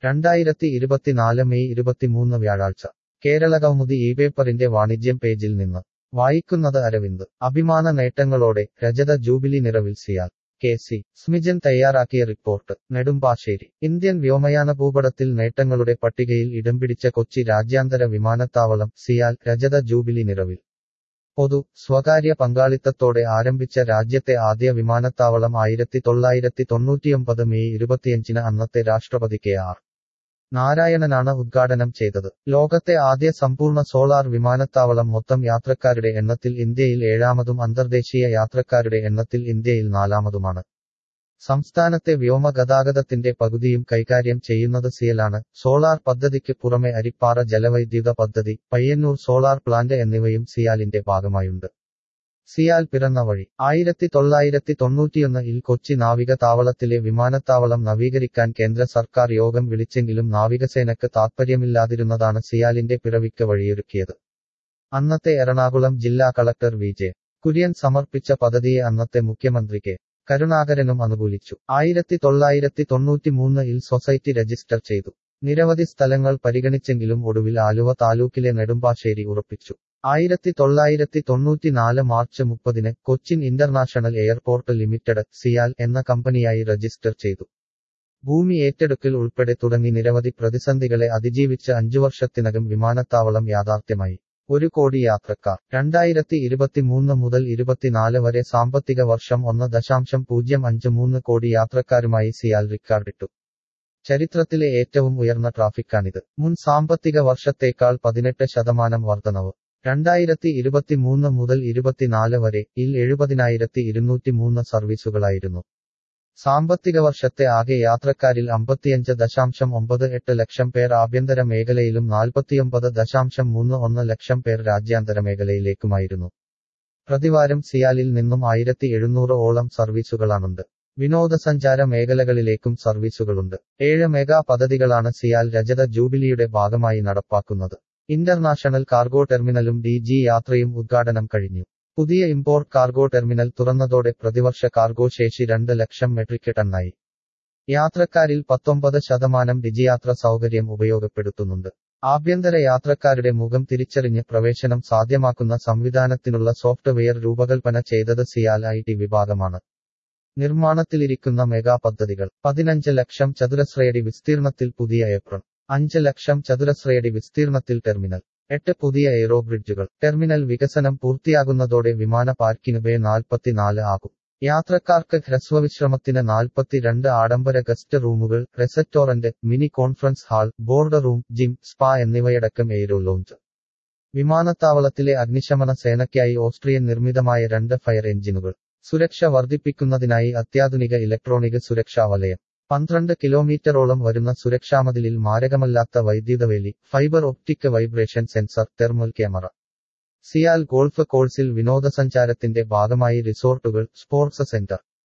രണ്ടായിരത്തി ഇരുപത്തിനാല് മെയ് ഇരുപത്തിമൂന്ന് വ്യാഴാഴ്ച കേരളകൗമുദി ഈ പേപ്പറിന്റെ വാണിജ്യം പേജിൽ നിന്ന് വായിക്കുന്നത് അരവിന്ദ് അഭിമാന നേട്ടങ്ങളോടെ രജത ജൂബിലി നിറവിൽ സിയാൽ കെ സി സ്മിജൻ തയ്യാറാക്കിയ റിപ്പോർട്ട് നെടുമ്പാശ്ശേരി ഇന്ത്യൻ വ്യോമയാന ഭൂപടത്തിൽ നേട്ടങ്ങളുടെ പട്ടികയിൽ ഇടം പിടിച്ച കൊച്ചി രാജ്യാന്തര വിമാനത്താവളം സിയാൽ രജത ജൂബിലി നിറവിൽ പൊതു സ്വകാര്യ പങ്കാളിത്തത്തോടെ ആരംഭിച്ച രാജ്യത്തെ ആദ്യ വിമാനത്താവളം ആയിരത്തി തൊള്ളായിരത്തി തൊണ്ണൂറ്റിയൊമ്പത് മെയ് ഇരുപത്തിയഞ്ചിന് അന്നത്തെ രാഷ്ട്രപതി കെ ആർ നാരായണനാണ് ഉദ്ഘാടനം ചെയ്തത് ലോകത്തെ ആദ്യ സമ്പൂർണ്ണ സോളാർ വിമാനത്താവളം മൊത്തം യാത്രക്കാരുടെ എണ്ണത്തിൽ ഇന്ത്യയിൽ ഏഴാമതും അന്തർദേശീയ യാത്രക്കാരുടെ എണ്ണത്തിൽ ഇന്ത്യയിൽ നാലാമതുമാണ് സംസ്ഥാനത്തെ വ്യോമഗതാഗതത്തിന്റെ പകുതിയും കൈകാര്യം ചെയ്യുന്നത് സിയലാണ് സോളാർ പദ്ധതിക്ക് പുറമെ അരിപ്പാറ ജലവൈദ്യുത പദ്ധതി പയ്യന്നൂർ സോളാർ പ്ലാന്റ് എന്നിവയും സിയാലിന്റെ ഭാഗമായുണ്ട് സിയാൽ പിറന്ന വഴി ആയിരത്തി തൊള്ളായിരത്തി തൊണ്ണൂറ്റിയൊന്ന് ഇൽ കൊച്ചി നാവിക താവളത്തിലെ വിമാനത്താവളം നവീകരിക്കാൻ കേന്ദ്ര സർക്കാർ യോഗം വിളിച്ചെങ്കിലും നാവികസേനക്ക് താത്പര്യമില്ലാതിരുന്നതാണ് സിയാലിന്റെ പിറവിക്ക് വഴിയൊരുക്കിയത് അന്നത്തെ എറണാകുളം ജില്ലാ കളക്ടർ വി ജെ കുര്യൻ സമർപ്പിച്ച പദ്ധതിയെ അന്നത്തെ മുഖ്യമന്ത്രി കെ കരുണാകരനും അനുകൂലിച്ചു ആയിരത്തി തൊള്ളായിരത്തി തൊണ്ണൂറ്റിമൂന്ന് ഇൽ സൊസൈറ്റി രജിസ്റ്റർ ചെയ്തു നിരവധി സ്ഥലങ്ങൾ പരിഗണിച്ചെങ്കിലും ഒടുവിൽ ആലുവ താലൂക്കിലെ നെടുമ്പാശ്ശേരി ഉറപ്പിച്ചു ആയിരത്തി തൊള്ളായിരത്തി തൊണ്ണൂറ്റിനാല് മാർച്ച് മുപ്പതിന് Cochin international airport limited CIAL എന്ന കമ്പനിയായി രജിസ്റ്റർ ചെയ്തു ഭൂമി ഏറ്റെടുക്കൽ ഉൾപ്പെടെ തുടങ്ങി നിരവധി പ്രതിസന്ധികളെ അതിജീവിച്ച് അഞ്ചു വർഷത്തിനകം വിമാനത്താവളം യാഥാർത്ഥ്യമായി ഒരു കോടി യാത്രക്കാർ രണ്ടായിരത്തി ഇരുപത്തിമൂന്ന് മുതൽ ഇരുപത്തിനാല് വരെ സാമ്പത്തിക വർഷം ഒന്ന് ദശാംശം പൂജ്യം അഞ്ച് മൂന്ന് കോടി യാത്രക്കാരുമായി സിയാൽ റിക്കാർഡിട്ടു ചരിത്രത്തിലെ ഏറ്റവും ഉയർന്ന ട്രാഫിക്കാണിത് മുൻ സാമ്പത്തിക വർഷത്തേക്കാൾ പതിനെട്ട് ശതമാനം വർധനവ് രണ്ടായിരത്തി ഇരുപത്തിമൂന്ന് മുതൽ ഇരുപത്തിനാല് വരെ ഇൽ എഴുപതിനായിരത്തി ഇരുന്നൂറ്റി മൂന്ന് സർവീസുകളായിരുന്നു സാമ്പത്തിക വർഷത്തെ ആകെ യാത്രക്കാരിൽ അമ്പത്തിയഞ്ച് ദശാംശം ഒമ്പത് എട്ട് ലക്ഷം പേർ ആഭ്യന്തര മേഖലയിലും നാൽപ്പത്തിയൊമ്പത് ദശാംശം മൂന്ന് ഒന്ന് ലക്ഷം പേർ രാജ്യാന്തര മേഖലയിലേക്കുമായിരുന്നു പ്രതിവാരം സിയാലിൽ നിന്നും ആയിരത്തി എഴുന്നൂറ് ഓളം സർവീസുകളാണുണ്ട് വിനോദസഞ്ചാര മേഖലകളിലേക്കും സർവീസുകളുണ്ട് ഏഴ് മെഗാ പദ്ധതികളാണ് സിയാൽ രജത ജൂബിലിയുടെ ഭാഗമായി നടപ്പാക്കുന്നത് ഇന്റർനാഷണൽ കാർഗോ ടെർമിനലും ഡി ജി യാത്രയും ഉദ്ഘാടനം കഴിഞ്ഞു പുതിയ ഇമ്പോർട്ട് കാർഗോ ടെർമിനൽ തുറന്നതോടെ പ്രതിവർഷ കാർഗോ ശേഷി രണ്ട് ലക്ഷം മെട്രിക് ടണ്ണായി യാത്രക്കാരിൽ പത്തൊമ്പത് ശതമാനം ഡിജിയാത്ര സൗകര്യം ഉപയോഗപ്പെടുത്തുന്നുണ്ട് ആഭ്യന്തര യാത്രക്കാരുടെ മുഖം തിരിച്ചറിഞ്ഞ് പ്രവേശനം സാധ്യമാക്കുന്ന സംവിധാനത്തിനുള്ള സോഫ്റ്റ്വെയർ രൂപകൽപ്പന ചെയ്തത് സിയാൽ ഐ ടി വിഭാഗമാണ് നിർമ്മാണത്തിലിരിക്കുന്ന മെഗാ പദ്ധതികൾ പതിനഞ്ച് ലക്ഷം ചതുരശ്രയടി വിസ്തീർണത്തിൽ പുതിയ ഏപ്രൺ അഞ്ച് ലക്ഷം ചതുരശ്രയടി വിസ്തീർണത്തിൽ ടെർമിനൽ എട്ട് പുതിയ എയ്റോ ബ്രിഡ്ജുകൾ ടെർമിനൽ വികസനം പൂർത്തിയാകുന്നതോടെ വിമാന പാർക്കിന് ബേ നാൽപ്പത്തിനാല് ആകും യാത്രക്കാർക്ക് ഹ്രസ്വവിശ്രമത്തിന് നാൽപ്പത്തിരണ്ട് ആഡംബര ഗസ്റ്റ് റൂമുകൾ restaurant mini conference hall board room gym spa എന്നിവയടക്കം എയ്റോ ലോഞ്ച് വിമാനത്താവളത്തിലെ അഗ്നിശമന സേനയ്ക്കായി ഓസ്ട്രിയൻ നിർമ്മിതമായ രണ്ട് ഫയർ എഞ്ചിനുകൾ സുരക്ഷ വർദ്ധിപ്പിക്കുന്നതിനായി അത്യാധുനിക ഇലക്ട്രോണിക് സുരക്ഷാ വലയം പന്ത്രണ്ട് കിലോമീറ്ററോളം വരുന്ന സുരക്ഷാമതിലിൽ മാരകമല്ലാത്ത വൈദ്യുതവേലി fibre optic vibration sensor thermal camera CIAL golf കോഴ്സിൽ വിനോദസഞ്ചാരത്തിന്റെ ഭാഗമായി റിസോർട്ടുകൾ സ്പോർട്സ് സെന്റർ